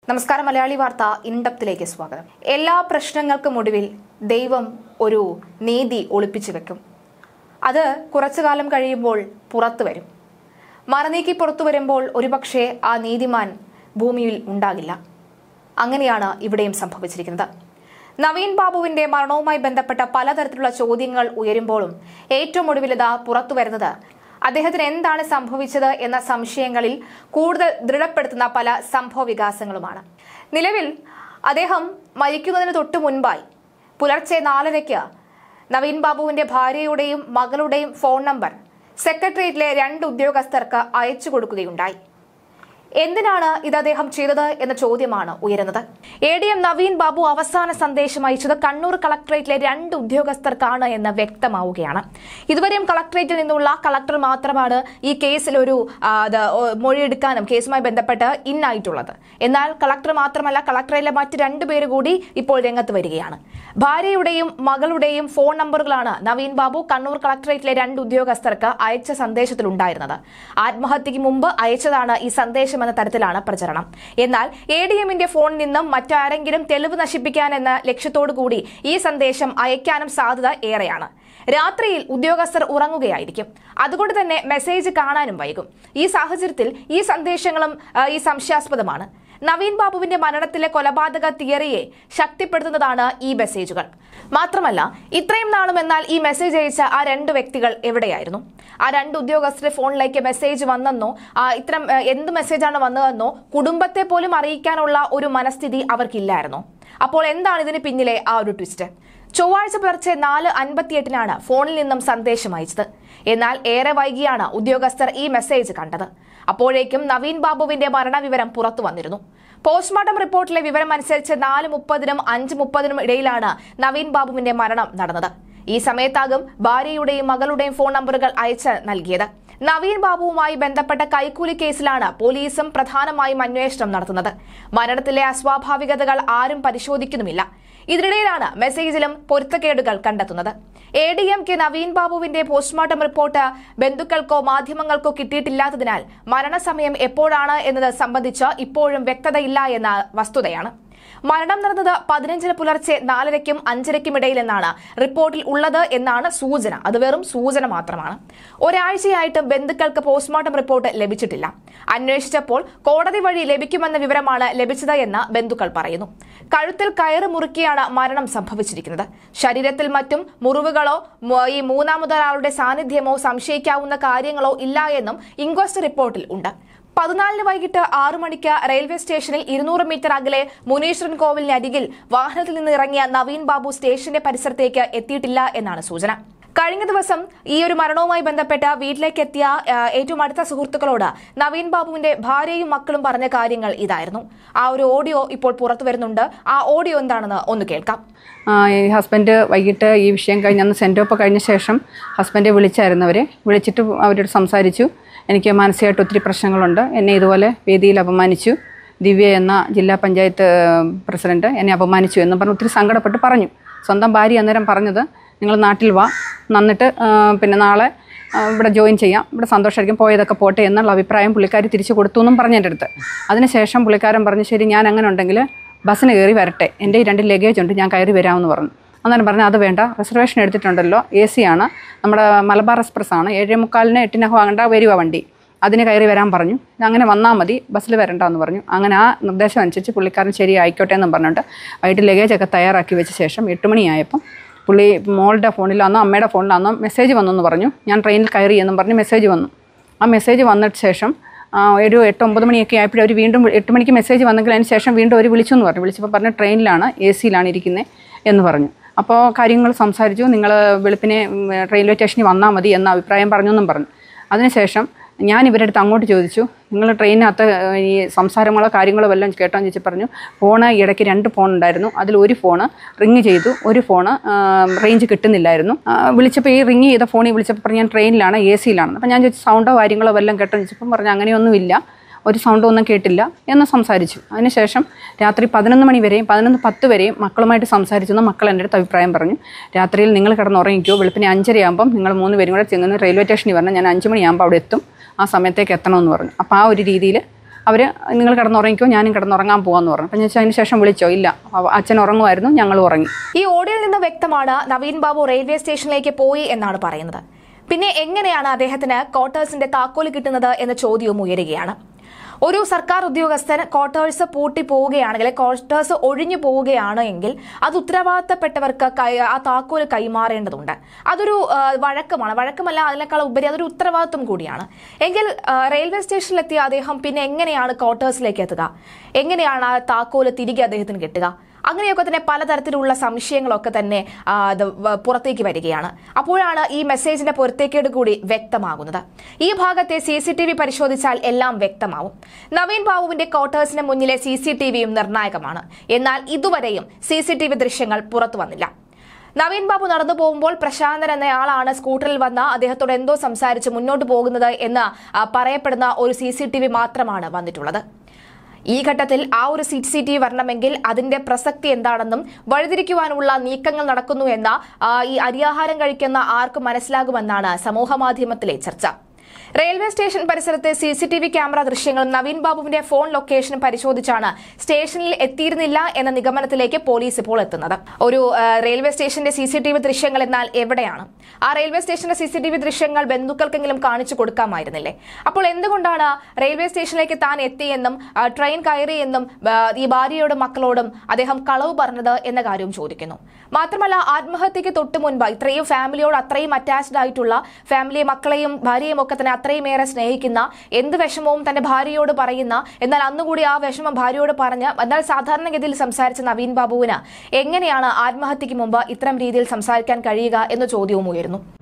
നമസ്കാരം മലയാളി വാർത്ത ഇൻഡപ്തിലേക്ക് സ്വാഗതം എല്ലാ പ്രശ്നങ്ങൾക്കും ഒടുവിൽ ദൈവം ഒരു നീതി ഒളിപ്പിച്ചു വെക്കും അത് കുറച്ചു കാലം കഴിയുമ്പോൾ പുറത്തു വരും മറനീക്കി പുറത്തു വരുമ്പോൾ ഒരുപക്ഷെ ആ നീതിമാൻ ഭൂമിയിൽ ഉണ്ടാകില്ല അങ്ങനെയാണ് ഇവിടെയും സംഭവിച്ചിരിക്കുന്നത് നവീൻ ബാബുവിന്റെ മരണവുമായി ബന്ധപ്പെട്ട പലതരത്തിലുള്ള ചോദ്യങ്ങൾ ഉയരുമ്പോഴും ഏറ്റവും ഒടുവിൽ ഇതാ പുറത്തു വരുന്നത് അദ്ദേഹത്തിന് എന്താണ് സംഭവിച്ചത് എന്ന സംശയങ്ങളിൽ കൂടുതൽ ദൃഢപ്പെടുത്തുന്ന പല സംഭവ വികാസങ്ങളുമാണ് നിലവിൽ അദ്ദേഹം മരിക്കുന്നതിന് തൊട്ടു മുൻപായി പുലർച്ചെ നാലരയ്ക്ക് നവീൻ ബാബുവിന്റെ ഭാര്യയുടെയും മകളുടെയും ഫോൺ നമ്പർ സെക്രട്ടേറിയറ്റിലെ രണ്ട് ഉദ്യോഗസ്ഥർക്ക് അയച്ചു കൊടുക്കുകയുണ്ടായി എന്തിനാണ് ഇത് അദ്ദേഹം ചെയ്തത് എന്ന ചോദ്യമാണ് ഉയരുന്നത് A D M Naveen Babu അവസാന സന്ദേശം അയച്ചത് കണ്ണൂർ കളക്ടറേറ്റിലെ രണ്ട് ഉദ്യോഗസ്ഥർക്കാണ് എന്ന് വ്യക്തമാവുകയാണ് ഇതുവരെയും കളക്ടറേറ്റിൽ നിന്നുള്ള കളക്ടർ മാത്രമാണ് ഈ കേസിൽ ഒരു ആ, അത് ഓ, മൊഴിയെടുക്കാനും കേസുമായി ബന്ധപ്പെട്ട് ഇന്നായിട്ടുള്ളത് എന്നാൽ കളക്ടർ മാത്രമല്ല കളക്ടറേറ്റിലെ മറ്റ് രണ്ടുപേര് കൂടി ഇപ്പോൾ രംഗത്ത് വരികയാണ് ഭാര്യയുടെയും മകളുടെയും ഫോൺ നമ്പറുകളാണ് നവീൻ ബാബു കണ്ണൂർ കളക്ടറേറ്റിലെ രണ്ട് ഉദ്യോഗസ്ഥർക്ക് അയച്ച സന്ദേശത്തിലുണ്ടായിരുന്നത് ആത്മഹത്യക്ക് മുമ്പ് അയച്ചതാണ് ഈ സന്ദേശം എന്ന തരത്തിലാണ് പ്രചരണം എന്നാൽ എ ഡി എമ്മിന്റെ ഫോണിൽ നിന്നും മറ്റാരെങ്കിലും തെളിവ് നശിപ്പിക്കാൻ എന്ന ലക്ഷ്യത്തോടു കൂടി ഈ സന്ദേശം അയക്കാനും സാധ്യത ഏറെയാണ് രാത്രിയിൽ ഉദ്യോഗസ്ഥർ ഉറങ്ങുകയായിരിക്കും അതുകൊണ്ട് തന്നെ മെസ്സേജ് കാണാനും വൈകും ഈ സാഹചര്യത്തിൽ ഈ സന്ദേശങ്ങളും ആ, ഈ സംശയാസ്പദമാണ് നവീൻ ബാബുവിന്റെ മരണത്തിലെ കൊലപാതക തിയറിയെ ശക്തിപ്പെടുത്തുന്നതാണ് ഈ മെസ്സേജുകൾ മാത്രമല്ല ഇത്രയും നാളും എന്നാൽ ഈ മെസ്സേജ് അയച്ച ആ രണ്ട് വ്യക്തികൾ എവിടെയായിരുന്നു ആ രണ്ട് ഉദ്യോഗസ്ഥരുടെ ഫോണിലേക്ക് മെസ്സേജ് വന്നെന്നോ ആ ഇത്തരം ഏഹ്, എന്ത് മെസ്സേജാണ് വന്നതെന്നോ കുടുംബത്തെ പോലും അറിയിക്കാനുള്ള ഒരു മനസ്ഥിതി അവർക്കില്ലായിരുന്നു അപ്പോൾ എന്താണ് ഇതിന് പിന്നിലെ ആ ഒരു ട്വിസ്റ്റ് ചൊവ്വാഴ്ച പുലർച്ചെ നാല് അൻപത്തിയെട്ടിനാണ് ഫോണിൽ നിന്നും സന്ദേശം അയച്ചത് എന്നാൽ ഏറെ വൈകിയാണ് ഉദ്യോഗസ്ഥർ ഈ മെസ്സേജ് കണ്ടത് അപ്പോഴേക്കും നവീൻ ബാബുവിന്റെ മരണവിവരം പുറത്തു വന്നിരുന്നു പോസ്റ്റ്മോർട്ടം റിപ്പോർട്ടിലെ വിവരം അനുസരിച്ച് നാല് മുപ്പതിനും അഞ്ച് മുപ്പതിനും ഇടയിലാണ് നവീൻ ബാബുവിന്റെ മരണം നടന്നത് ഈ സമയത്താകും ഭാര്യയുടെയും മകളുടെയും ഫോൺ നമ്പറുകൾ അയച്ച് നൽകിയത് നവീൻ ബാബുവുമായി ബന്ധപ്പെട്ട കൈക്കൂലി കേസിലാണ് പോലീസും പ്രധാനമായും അന്വേഷണം നടത്തുന്നത് മരണത്തിലെ അസ്വാഭാവികതകൾ ആരും പരിശോധിക്കുന്നുമില്ല ഇതിനിടയിലാണ് മെസ്സേജിലും പൊരുത്തക്കേടുകൾ കണ്ടെത്തുന്നത് A D M K Naveen ബാബുവിന്റെ പോസ്റ്റ്മോർട്ടം റിപ്പോർട്ട് ബന്ധുക്കൾക്കോ മാധ്യമങ്ങൾക്കോ കിട്ടിയിട്ടില്ലാത്തതിനാൽ മരണസമയം എപ്പോഴാണ് എന്നത് സംബന്ധിച്ച് ഇപ്പോഴും വ്യക്തതയില്ല എന്ന വസ്തുതയാണ് മരണം നടന്നത് പതിനഞ്ചിന് പുലർച്ചെ നാലരയ്ക്കും അഞ്ചരയ്ക്കും ഇടയിലെന്നാണ് റിപ്പോർട്ടിൽ ഉള്ളത് എന്നാണ് സൂചന അത് വെറും സൂചന മാത്രമാണ് ഒരാഴ്ചയായിട്ട് ബന്ധുക്കൾക്ക് പോസ്റ്റ്മോർട്ടം റിപ്പോർട്ട് ലഭിച്ചിട്ടില്ല അന്വേഷിച്ചപ്പോൾ കോടതി വഴി ലഭിക്കുമെന്ന വിവരമാണ് ലഭിച്ചത് എന്ന് ബന്ധുക്കൾ പറയുന്നു കഴുത്തിൽ കയറ് മുറുക്കിയാണ് മരണം സംഭവിച്ചിരിക്കുന്നത് ശരീരത്തിൽ മറ്റും മുറിവുകളോ മ- ഈ മൂന്നാമതൊരാളുടെ സാന്നിധ്യമോ സംശയിക്കാവുന്ന കാര്യങ്ങളോ ഇല്ല എന്നും ഇൻക്വസ്റ്റ് റിപ്പോർട്ടിൽ ഉണ്ട് പതിനാലിന് വൈകിട്ട് ആറു മണിക്ക് റെയിൽവേ സ്റ്റേഷനിൽ ഇരുന്നൂറ് മീറ്റർ അകലെ മുനീശ്വരൻ കോവിലിന് അരികിൽ വാഹനത്തിൽ നിന്ന് ഇറങ്ങിയ നവീൻ ബാബു സ്റ്റേഷന്റെ പരിസരത്തേക്ക് എത്തിയിട്ടില്ല എന്നാണ് സൂചന കഴിഞ്ഞ ദിവസം ഈ ഒരു മരണവുമായി ബന്ധപ്പെട്ട് വീട്ടിലേക്ക് എത്തിയ ആ, ഏറ്റവും അടുത്ത സുഹൃത്തുക്കളോട് നവീൻ ബാബുവിന്റെ ഭാര്യയും മക്കളും പറഞ്ഞ കാര്യങ്ങൾ ഇതായിരുന്നു ആ ഒരു ഓഡിയോ ഇപ്പോൾ പുറത്തു വരുന്നുണ്ട് ആ ഓഡിയോ എന്താണെന്ന് ഒന്ന് കേൾക്കാം ആ, ഈ ഹസ്ബൻഡ് വൈകിട്ട് ഈ വിഷയം കഴിഞ്ഞ് അന്ന് സെൻഡ് ഓഫ് കഴിഞ്ഞ ശേഷം ഹസ്ബൻഡ് വിളിച്ചായിരുന്നു അവരെ വിളിച്ചിട്ട് അവരോട് സംസാരിച്ചു എനിക്ക് മാനസികമായിട്ട് ഒത്തിരി പ്രശ്നങ്ങളുണ്ട് എന്നെ ഇതുപോലെ വേദിയിൽ അപമാനിച്ചു ദിവ്യ എന്ന ജില്ലാ പഞ്ചായത്ത് പ്രസിഡന്റ് എന്നെ അപമാനിച്ചു എന്ന് പറഞ്ഞ് ഒത്തിരി സങ്കടപ്പെട്ട് പറഞ്ഞു സ്വന്തം ഭാര്യ അന്നേരം പറഞ്ഞത് നിങ്ങൾ നാട്ടിൽ വാ നന്നിട്ട് ആ, പിന്നെ നാളെ ആ, ഇവിടെ ജോയിൻ ചെയ്യാം ഇവിടെ സന്തോഷമായിരിക്കും പോയതൊക്കെ പോട്ടെ എന്നുള്ള അഭിപ്രായം പുള്ളിക്കാരി തിരിച്ചു കൊടുത്തു എന്നും പറഞ്ഞു എൻ്റെ അടുത്ത് അതിനുശേഷം പുള്ളിക്കാരൻ പറഞ്ഞു ശരി ഞാൻ അങ്ങനെ ഉണ്ടെങ്കിൽ ബസ്സിന് കയറി വരട്ടെ എൻ്റെ ഈ രണ്ട് ലഗേജ് ഉണ്ട് ഞാൻ കയറി വരാമെന്ന് പറഞ്ഞു അന്നേരം പറഞ്ഞു അത് വേണ്ട റിസർവേഷൻ എടുത്തിട്ടുണ്ടല്ലോ എ സി ആണ് നമ്മുടെ മലബാർ എക്സ്പ്രസ് ആണ് ഏഴേ മുക്കാലിന് എട്ടിനകം ആകണ്ട വരുക വണ്ടി അതിന് കയറി വരാൻ പറഞ്ഞു അങ്ങനെ വന്നാൽ മതി ബസ്സിൽ വരണ്ടെന്ന് പറഞ്ഞു അങ്ങനെ ആ നിർദ്ദേശം അനുസരിച്ച് പുള്ളിക്കാരൻ ശരി ആയിക്കോട്ടെ എന്നും പറഞ്ഞിട്ട് വൈകിട്ട് ലഗേജൊക്കെ തയ്യാറാക്കി വെച്ച ശേഷം എട്ട് മണിയായപ്പം പുള്ളി മോളുടെ ഫോണിലാണോ അമ്മയുടെ ഫോണിലാണോ മെസ്സേജ് വന്നെന്ന് പറഞ്ഞു ഞാൻ ട്രെയിനിൽ കയറി എന്നും പറഞ്ഞ് മെസ്സേജ് വന്നു ആ മെസ്സേജ് വന്നിട്ട് ശേഷം ആ, ഒരു എട്ട് ഒമ്പത് മണിയൊക്കെ ആയപ്പോഴും അവർ വീണ്ടും എട്ട് മണിക്ക് മെസ്സേജ് വന്നെങ്കിൽ അതിന് ശേഷം വീണ്ടും അവർ വിളിച്ചു എന്ന് പറഞ്ഞു വിളിച്ചപ്പോൾ പറഞ്ഞു ട്രെയിനിലാണ് എ സിയിലാണ് ഇരിക്കുന്നത് എന്ന് പറഞ്ഞു അപ്പോൾ കാര്യങ്ങൾ സംസാരിച്ചു നിങ്ങൾ വെളുപ്പിനെ ഉം, റെയിൽവേ സ്റ്റേഷനിൽ വന്നാൽ മതി എന്ന അഭിപ്രായം പറഞ്ഞു എന്നും പറഞ്ഞു അതിനുശേഷം ഞാൻ ഇവരുടെ അടുത്ത് അങ്ങോട്ട് ചോദിച്ചു നിങ്ങൾ ട്രെയിനകത്ത് ഏഹ്, ഈ സംസാരങ്ങളോ കാര്യങ്ങളോ വല്ലതും കേട്ടോ എന്ന് ചോദിച്ചു പറഞ്ഞു ഫോണ് ഇടയ്ക്ക് രണ്ട് ഫോൺ ഉണ്ടായിരുന്നു അതിൽ ഒരു ഫോണ് റിങ് ചെയ്തു ഒരു ഫോണ് റേഞ്ച് കിട്ടുന്നില്ലായിരുന്നു ആ, വിളിച്ചപ്പോൾ ഈ റിങ് ചെയ്ത ഫോണിൽ വിളിച്ചപ്പോൾ പറഞ്ഞു ഞാൻ ട്രെയിനിലാണ് എ സിയിലാണ് അപ്പോൾ ഞാൻ ചോദിച്ചു സൗണ്ടോ കാര്യങ്ങളോ വല്ലതും കേട്ടോ എന്ന് ചോദിച്ചപ്പം പറഞ്ഞു അങ്ങനെയൊന്നുമില്ല ഒരു സൗണ്ടും ഒന്നും കേട്ടില്ല എന്ന് സംസാരിച്ചു അതിനുശേഷം രാത്രി പതിനൊന്ന് മണി വരെയും പതിനൊന്ന് പത്ത് വരെയും മക്കളുമായിട്ട് സംസാരിച്ചെന്ന് മക്കൾ എൻ്റെ അടുത്ത് അഭിപ്രായം പറഞ്ഞു രാത്രിയിൽ നിങ്ങൾ കിടന്നുറങ്ങിക്കോ വെളുപ്പിനെ അഞ്ചരയാകുമ്പം നിങ്ങൾ മൂന്ന് പേരും കൂടെ ചെങ്ങന്ന് റെയിൽവേ സ്റ്റേഷനിൽ വരണം ഞാൻ അഞ്ച് മണിയാകുമ്പോൾ അവിടെ എത്തും ആ സമയത്തേക്ക് എത്തണമെന്ന് പറഞ്ഞു അപ്പോൾ ആ ഒരു രീതിയിൽ അവർ നിങ്ങൾ കിടന്നുറങ്ങിക്കോ ഞാനും കിടന്നുറങ്ങാൻ പോകാമെന്ന് പറഞ്ഞു അപ്പം ഞാൻ ചോദിച്ചു, അതിന് ശേഷം വിളിച്ചോ ഇല്ല അവ- അച്ഛൻ ഉറങ്ങുമായിരുന്നു ഞങ്ങൾ ഉറങ്ങി ഈ ഓഡിയോയിൽ നിന്ന് വ്യക്തമാണ് നവീൻ ബാബു റെയിൽവേ സ്റ്റേഷനിലേക്ക് പോയി എന്നാണ് പറയുന്നത് പിന്നെ എങ്ങനെയാണ് അദ്ദേഹത്തിന് ക്വാർട്ടേഴ്സിന്റെ താക്കോല് കിട്ടുന്നത് എന്ന ചോദ്യവും ഉയരുകയാണ് ഒരു സർക്കാർ ഉദ്യോഗസ്ഥൻ ക്വാർട്ടേഴ്സ് പൂട്ടി പോവുകയാണെങ്കിൽ ക്വാർട്ടേഴ്സ് ഒഴിഞ്ഞു പോവുകയാണ് എങ്കിൽ അത് ഉത്തരവാദിത്തപ്പെട്ടവർക്ക് കൈ- ആ താക്കോല് കൈമാറേണ്ടതുണ്ട് അതൊരു ആ, വഴക്കമാണ് വഴക്കമല്ല അതിനേക്കാൾ ഉപരി അതൊരു ഉത്തരവാദിത്വം കൂടിയാണ് എങ്കിൽ ആ, റെയിൽവേ സ്റ്റേഷനിലെത്തിയ അദ്ദേഹം പിന്നെ എങ്ങനെയാണ് ക്വാർട്ടേഴ്സിലേക്ക് എത്തുക എങ്ങനെയാണ് ആ താക്കോല് തിരികെ അദ്ദേഹത്തിന് കിട്ടുക അങ്ങനെയൊക്കെ തന്നെ പലതരത്തിലുള്ള സംശയങ്ങളൊക്കെ തന്നെ ആ, അത് വ- പുറത്തേക്ക് വരികയാണ് അപ്പോഴാണ് ഈ മെസ്സേജിന്റെ പൊരുത്തേക്കേട് കൂടി വ്യക്തമാകുന്നത് ഈ ഭാഗത്തെ സി സി ടി വി പരിശോധിച്ചാൽ എല്ലാം വ്യക്തമാവും നവീൻ ബാബുവിന്റെ ക്വാർട്ടേഴ്സിന് മുന്നിലെ സി സി ടി വിയും നിർണായകമാണ് എന്നാൽ ഇതുവരെയും സി സി ടി വി ദൃശ്യങ്ങൾ പുറത്തു വന്നില്ല നവീൻ ബാബു നടന്നു പോകുമ്പോൾ പ്രശാന്തൻ എന്നയാളാണ് സ്കൂട്ടറിൽ വന്ന് അദ്ദേഹത്തോട് എന്തോ സംസാരിച്ച് മുന്നോട്ട് പോകുന്നത് എന്ന് ആ, പറയപ്പെടുന്ന ഒരു സി സി ടി വി മാത്രമാണ് വന്നിട്ടുള്ളത് ഈ ഘട്ടത്തിൽ ആ ഒരു സി സി ടി വി വരണമെങ്കിൽ അതിന്റെ പ്രസക്തി എന്താണെന്നും വഴിതിരിക്കുവാനുള്ള നീക്കങ്ങൾ നടക്കുന്നു എന്ന ആ, ഈ അരിയാഹാരം കഴിക്കുന്ന ആർക്കും മനസ്സിലാകുമെന്നാണ് സമൂഹമാധ്യമത്തിലെ ചർച്ച റെയിൽവേ സ്റ്റേഷൻ പരിസരത്തെ C C T V camera ദൃശ്യങ്ങളും നവീൻ ബാബുവിന്റെ ഫോൺ ലൊക്കേഷനും പരിശോധിച്ചാണ് സ്റ്റേഷനിൽ എത്തിയിരുന്നില്ല എന്ന നിഗമനത്തിലേക്ക് പോലീസ് ഇപ്പോൾ എത്തുന്നത് ഒരു ആ, റെയിൽവേ സ്റ്റേഷന്റെ സി സി ടി വി ദൃശ്യങ്ങൾ എന്നാൽ എവിടെയാണ് ആ റെയിൽവേ സ്റ്റേഷന്റെ സി സി ടി വി ദൃശ്യങ്ങൾ ബന്ധുക്കൾക്കെങ്കിലും കാണിച്ചു കൊടുക്കാമായിരുന്നില്ലേ അപ്പോൾ എന്തുകൊണ്ടാണ് റെയിൽവേ സ്റ്റേഷനിലേക്ക് താൻ എത്തിയെന്നും ആ, ട്രെയിൻ കയറിയെന്നും ആ, ഈ ഭാര്യയോടും മക്കളോടും അദ്ദേഹം കളവ് പറഞ്ഞത് എന്ന കാര്യവും ചോദിക്കുന്നു മാത്രമല്ല ആത്മഹത്യക്ക് തൊട്ട് മുൻപ് ഇത്രയും ഫാമിലിയോട് അത്രയും അറ്റാച്ച്ഡ് ആയിട്ടുള്ള ഫാമിലിയെ മക്കളെയും ഭാര്യയും ഒക്കെ തന്നെ അത്രയുമേറെ സ്നേഹിക്കുന്ന എന്ത് വിഷമവും തന്റെ ഭാര്യയോട് പറയുന്ന എന്നാൽ അന്നുകൂടി ആ വിഷമം ഭാര്യയോട് പറഞ്ഞ് എന്നാൽ സാധാരണഗതിയിൽ സംസാരിച്ച നവീൻ ബാബുവിന് എങ്ങനെയാണ് ആത്മഹത്യക്ക് മുമ്പ് ഇത്തരം രീതിയിൽ സംസാരിക്കാൻ കഴിയുക എന്ന ചോദ്യവും ഉയരുന്നു